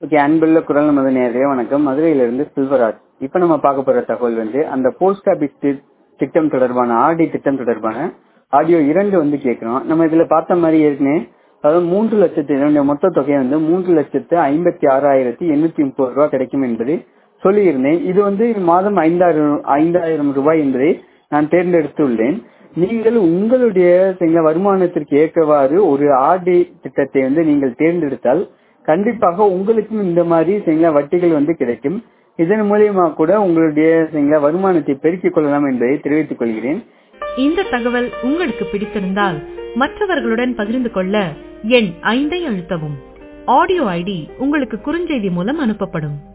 okay அன்புள்ள குரல் நமது நேரடிய வணக்கம் மதுரையிலிருந்து செல்வராஜ் இப்போ நம்ம பார்க்க போற தகவல் வந்து அந்த போஸ்ட் ஆபீஸ் திட்டம் தொடர்பான ஆர்டி திட்டம் தொடர்பான ஆடியோ இரண்டு வந்து கேட்கிறோம் நம்ம இதுல பார்த்த மாதிரி ஏற்கனவே அதாவது மூன்று லட்சத்து இதனுடைய மொத்த தொகை வந்து மூன்று லட்சத்து ஐம்பத்தி ஆறாயிரத்தி எண்ணூத்தி முப்பது ரூபாய் கிடைக்கும் என்பது சொல்லியிருந்தேன் இது வந்து மாதம் ஐந்தாயிரம் ஐந்தாயிரம் ரூபாய் என்பதை நான் தேர்ந்தெடுத்துள்ளேன் நீங்கள் உங்களுடைய சில வருமானத்திற்கு ஏற்றவாறு ஒரு ஆர்டி திட்டத்தை வந்து நீங்கள் தேர்ந்தெடுத்தால் கண்டிப்பாக உங்களுக்கும் இந்த மாதிரி சில வட்டிகள் வந்து கிடைக்கும் இதன் மூலியமா கூட உங்களுடைய சில வருமானத்தை பெருக்கிக் கொள்ளலாம் என்பதை தெரிவித்துக் கொள்கிறேன் இந்த தகவல் உங்களுக்கு பிடித்திருந்தால் மற்றவர்களுடன் பகிர்ந்து கொள்ள எண் ஐந்தை அழுத்தவும் ஆடியோ ஐடி உங்களுக்கு குறுஞ்செய்தி மூலம் அனுப்பப்படும்